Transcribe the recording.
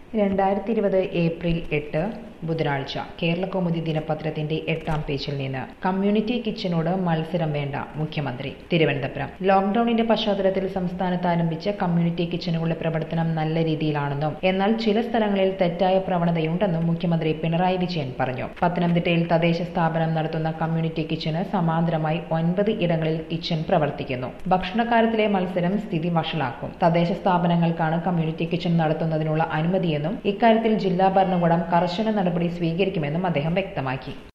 രണ്ടായിരത്തി ഇരുപത് ഏപ്രിൽ എട്ട് ബുധനാഴ്ച കേരളകൗമുദി ദിനപത്രത്തിന്റെ എട്ടാം പേജിൽ നിന്ന് കമ്മ്യൂണിറ്റി കിച്ചനോട് മത്സരം വേണ്ട മുഖ്യമന്ത്രി തിരുവനന്തപുരം ലോക്ഡൌണിന്റെ പശ്ചാത്തലത്തിൽ സംസ്ഥാനത്ത് ആരംഭിച്ച കമ്മ്യൂണിറ്റി കിച്ചനുകളുടെ പ്രവർത്തനം നല്ല രീതിയിലാണെന്നും എന്നാൽ ചില സ്ഥലങ്ങളിൽ തെറ്റായ പ്രവണതയുണ്ടെന്നും മുഖ്യമന്ത്രി പിണറായി വിജയൻ പറഞ്ഞു പത്തനംതിട്ടയിൽ തദ്ദേശ സ്ഥാപനം നടത്തുന്ന കമ്മ്യൂണിറ്റി കിച്ചന് സമാന്തരമായി ഒൻപത് ഇടങ്ങളിൽ കിച്ചൺ പ്രവർത്തിക്കുന്നു ഭക്ഷണക്കാര്യത്തിലെ മത്സരം സ്ഥിതി വഷളാക്കും തദ്ദേശ സ്ഥാപനങ്ങൾക്കാണ് കമ്മ്യൂണിറ്റി കിച്ചൺ നടത്തുന്നതിനുള്ള അനുമതിയെന്നും ഇക്കാര്യത്തിൽ ജില്ലാ ഭരണകൂടം കർശന നടപടി സ്വീകരിക്കുമെന്നും അദ്ദേഹം വ്യക്തമാക്കി